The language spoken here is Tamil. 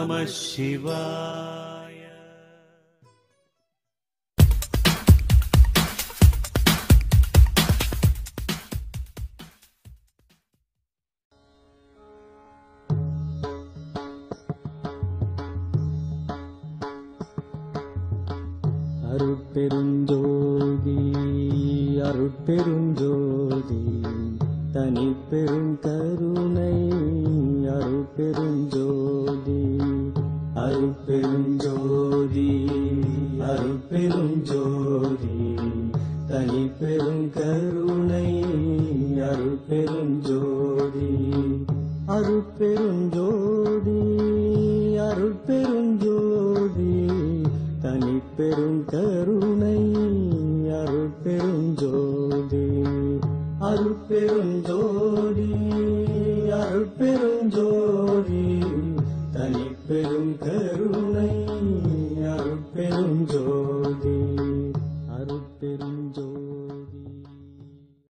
நம சிவாய அருட்பெருஞ்சோதி அருட்பெருஞ்சோதி தனி பெருங்கருணை அருட்பெருஞ்சோதி அருட்பெருஞ்சோதி அருட்பெருஞ்சோதி தனி பெருங்கருணை அருட்பெருஞ்சோதி அருட்பெருஞ்சோதி அருட்பெருஞ்சோதி தனி பெருங்கருணை அருட்பெருஞ்சோதி அருட்பெருஞ்சோதி அருட்பெருஞ்சோதி தனி பெருங்கருணை